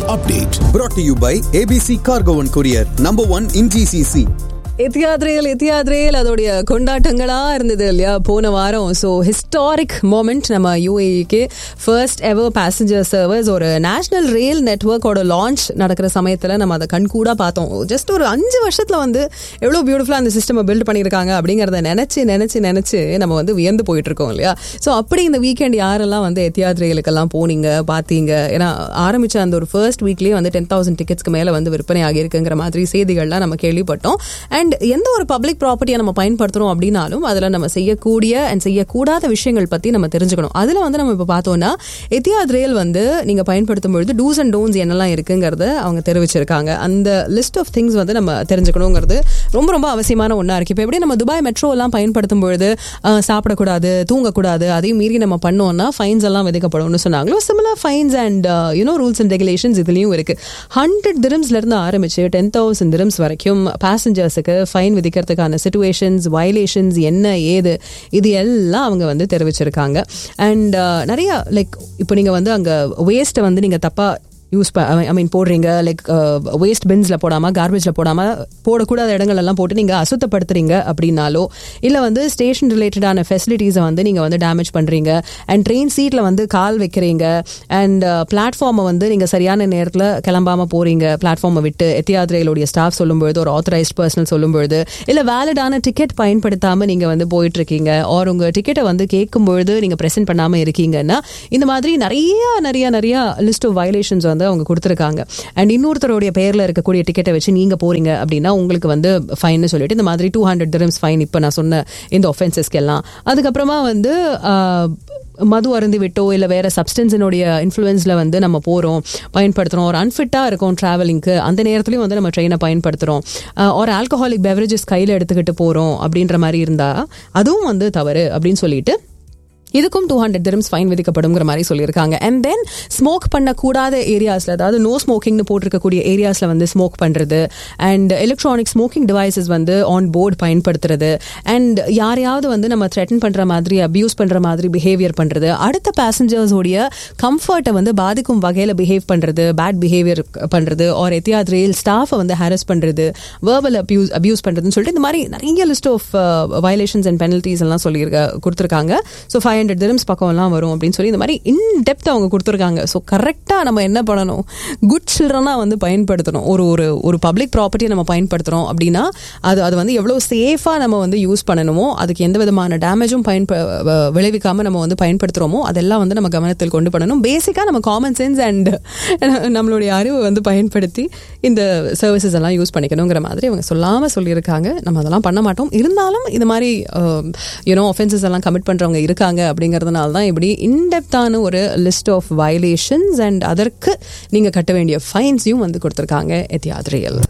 update. Brought to you by ABC Cargo and Courier, number one in GCC. எத்தியாத்ரேல் எத்தியாத்ரேல் அதோடைய கொண்டாட்டங்களா இருந்தது இல்லையா போன வாரம் ஸோ ஹிஸ்டாரிக் மூமெண்ட் நம்ம யூஏக்கு ஃபர்ஸ்ட் எவர் பேசஞ்சர் சர்வீஸ் ஒரு நேஷனல் ரயில் நெட்ஒர்க்கோட லான்ச் நடக்கிற சமயத்தில் நம்ம அதை கண்கூடா பார்த்தோம் ஜஸ்ட் ஒரு அஞ்சு வருஷத்தில் வந்து எவ்வளோ பியூட்டிஃபுல்லாக அந்த சிஸ்டம் பில்ட் பண்ணியிருக்காங்க அப்படிங்கிறத நினச்சி நினச்சி நினச்சி நம்ம வந்து வியந்து போயிட்டு இருக்கோம் இல்லையா ஸோ அப்படி இந்த வீக்கெண்ட் யாரெல்லாம் வந்து எத்தியாத் ரயிலுக்கெல்லாம் போனீங்க பார்த்தீங்க ஏன்னா ஆரம்பிச்ச அந்த ஒரு ஃபர்ஸ்ட் வீக்லேயே வந்து டென் தௌசண்ட் டிக்கெட்ஸ்க்கு மேலே வந்து விற்பனை ஆகியிருக்குங்கிற மாதிரி செய்திகள்லாம் நம்ம கேள்விப்பட்டோம் அண்ட் எந்த ஒரு பப்ளிக் ப்ராப்பர்ட்டியை நம்ம பயன்படுத்துறோம் அப்படின்னாலும் அதில் நம்ம செய்யக்கூடிய அண்ட் செய்யக்கூடாத விஷயங்கள் பற்றி நம்ம தெரிஞ்சுக்கணும் அதில் வந்து நம்ம இப்போ பார்த்தோம்னா எத்தியாத் ரயில் வந்து நீங்கள் பயன்படுத்தும் பொழுது டூஸ் அண்ட் டோன்ஸ் என்னெல்லாம் இருக்குங்கிறத அவங்க தெரிவிச்சிருக்காங்க அந்த லிஸ்ட் ஆஃப் திங்ஸ் வந்து நம்ம தெரிஞ்சுக்கணுங்கிறது ரொம்ப ரொம்ப அவசியமான ஒன்றா இருக்குது இப்போ எப்படி நம்ம துபாய் மெட்ரோ எல்லாம் பயன்படுத்தும் பொழுது அஹ், சாப்பிடக்கூடாது தூங்கக்கூடாது அதையும் மீறி நம்ம பண்ணோம்னா ஃபைன்ஸ் எல்லாம் விதிக்கப்படும்னு சொன்னாங்களோ similar fines and you know rules and regulations இதுலேயும் இருக்கு ஹண்ட்ரட் திரம்ஸ்லேருந்து ஆரம்பிச்சு டென் தௌசண்ட் திரம்ஸ் வரைக்கும் பேசஞ்சர்ஸுக்கு ஃபைன் விதிக்கிறதுக்கான சுச்சுவேஷன்ஸ் வயலேஷன்ஸ் என்ன ஏது இது எல்லாம் அவங்க வந்து தெரிவிச்சிருக்காங்க அண்ட் நிறைய லைக் இப்போ நீங்கள் வந்து அங்கே வேஸ்ட்டை வந்து நீங்கள் தப்பாக யூஸ் ஐ மீன் போடுறீங்க லைக் வேஸ்ட் பின்ஸில் போடாமல் கார்பேஜில் போடாமல் போடக்கூடாத இடங்கள் எல்லாம் போட்டு நீங்கள் அசுத்தப்படுத்துறீங்க அப்படின்னாலோ இல்லை வந்து ஸ்டேஷன் ரிலேட்டடான ஃபெசிலிட்டிஸை வந்து நீங்கள் வந்து டேமேஜ் பண்ணுறீங்க அண்ட் ட்ரெயின் சீட்டில் வந்து கால் வைக்கிறீங்க அண்ட் பிளாட்ஃபார்மை வந்து நீங்கள் சரியான நேரத்தில் கிளம்பாமல் போகிறீங்க பிளாட்ஃபார்மை விட்டு எத்தியாத் ரயிலுடைய ஸ்டாஃப் சொல்லும்பொழுது ஒரு ஆத்தரைஸ்ட் பர்சனல் சொல்லும்பொழுது இல்லை வேலிடான டிக்கெட் பயன்படுத்தாமல் நீங்கள் வந்து போயிட்டு இருக்கீங்க ஆர் உங்கள் டிக்கெட்டை வந்து கேட்கும்பொழுது நீங்கள் ப்ரெசென்ட் பண்ணாமல் இருக்கீங்கன்னா இந்த மாதிரி நிறைய நிறைய நிறைய லிஸ்ட் ஆஃப் வயலேஷன்ஸ் வந்து அவங்க கொடுத்துருக்காங்க அண்ட் இன்னொருத்தருடைய பேரில் இருக்கக்கூடிய டிக்கெட்டை வச்சு நீங்கள் போறீங்க அப்படின்னா உங்களுக்கு வந்து ஃபைன்னு சொல்லிட்டு இந்த மாதிரி டூ ஹண்ட்ரட் திரம்ஸ் ஃபைன் இப்போ நான் சொன்ன இந்த ஒஃபென்சஸ்க்கு எல்லாம் அதுக்கப்புறமா வந்து ஆஹ், மது அருந்தி விட்டோ இல்லை வேற சப்ஸ்டன்ஸினுடைய இன்ஃப்ளூயன்ஸில் வந்து நம்ம போகிறோம் பயன்படுத்துகிறோம் ஒரு அன்ஃபிட்டாக இருக்கும் ட்ராவலிங்க்கு அந்த நேரத்துலையும் வந்து நம்ம ட்ரெயினை பயன்படுத்துகிறோம் ஒரு ஆல்கஹாலிக் பெவரேஜஸ் கையில் எடுத்துக்கிட்டு போகிறோம் அப்படின்ற மாதிரி இருந்தால் அதுவும் வந்து தவறு அப்படின்னு சொல்லிட்டு இதுக்கும் டூ ஹண்ட்ரட் திரம்ஸ் ஃபைன் விதிக்கப்படுங்கிற மாதிரி சொல்லியிருக்காங்க அண்ட் தென் ஸ்மோக் பண்ணக்கூடாத ஏரியாஸில் அதாவது நோ ஸ்மோக்கிங்னு போட்டிருக்கக்கூடிய ஏரியாஸில் வந்து ஸ்மோக் பண்ணுறது அண்ட் எலக்ட்ரானிக் ஸ்மோக்கிங் டிவைசஸ் வந்து ஆன் போர்டு பயன்படுத்துறது அண்ட் யாரையாவது வந்து நம்ம த்ரெட்டன் பண்ணுற மாதிரி அப்யூஸ் பண்ணுற மாதிரி பிஹேவியர் பண்ணுறது அடுத்த பேசஞ்சர்ஸோடைய கம்ஃபர்ட்டை வந்து பாதிக்கும் வகையில் பிஹேவ் பண்ணுறது பேட் பிஹேவியர் பண்ணுறது ஆர் எத்தியாத் ரயில் ஸ்டாஃபை வந்து ஹாரஸ் பண்ணுறது வேர்பல் அப்யூஸ் அப்யூஸ் பண்ணுறதுன்னு சொல்லிட்டு இந்த மாதிரி நிறைய list of violations and penalties எல்லாம் சொல்லியிருக்க கொடுத்துருக்காங்க ஸோ ஃபைவ் ஹண்ட்ரட் திரம்ஸ் பக்கம்லாம் வரும் அப்படின்னு சொல்லி இந்த மாதிரி இன் டெப்த் அவங்க கொடுத்துருக்காங்க ஸோ கரெக்டாக நம்ம என்ன பண்ணணும் குட் சில்ட்ரனாக வந்து பயன்படுத்தணும் ஒரு ஒரு ஒரு பப்ளிக் ப்ராப்பர்ட்டியை நம்ம பயன்படுத்துகிறோம் அப்படின்னா அது அது வந்து எவ்வளோ சேஃபாக நம்ம வந்து யூஸ் பண்ணணுமோ அதுக்கு எந்த விதமான டேமேஜும் பயன்ப வ- விளைவிக்காம நம்ம வந்து பயன்படுத்துகிறோமோ அதெல்லாம் வந்து நம்ம கவனத்தில் கொண்டு பண்ணணும் பேசிக்காக நம்ம காமன் சென்ஸ் அண்ட் நம்மளுடைய அறிவை வந்து பயன்படுத்தி இந்த சர்வீசஸ் எல்லாம் யூஸ் பண்ணிக்கணுங்கிற மாதிரி அவங்க சொல்லாமல் சொல்லியிருக்காங்க நம்ம அதெல்லாம் பண்ண மாட்டோம் இருந்தாலும் இந்த மாதிரி யூனோ ஒஃபென்சஸ் எல்லாம் கமிட் பண்ணுறவங்க இருக்காங்க அப்படிங்கிறதுனால தான் இப்படி இன்டெப்தான ஒரு லிஸ்ட் ஆஃப் வயலேஷன்ஸ் அண்ட் அதற்கு நீங்கள் கட்ட வேண்டிய ஃபைன்ஸையும் வந்து கொடுத்துருக்காங்க Etihad real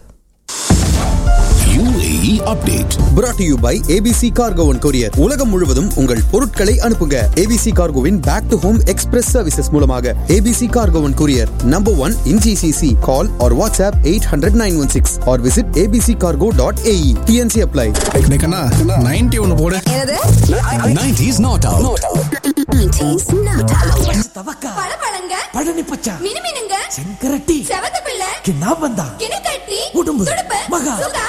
UAE update. Brought to you by ABC Cargo and Courier. உலகம் முழுவதும் உங்கள் பொருட்களை அனுப்புங்க ABC Cargoவின் back to home express services மூலமாக ABC Cargo and Courier, number one in GCC. Call or WhatsApp 800 916 or visit abccargo.ae. TNC apply. கண்ணா ninety ஒன்னு போடு என்னது 90s not out. தவக்கா பழப்பழங்க பழனி பச்சா மினுமினுங்க செங்கரட்டி செவத்த பிள்ளை கிண்ணா பந்தா கிணக்கட்டி உடும்பு துடுப்பு மகா சுகா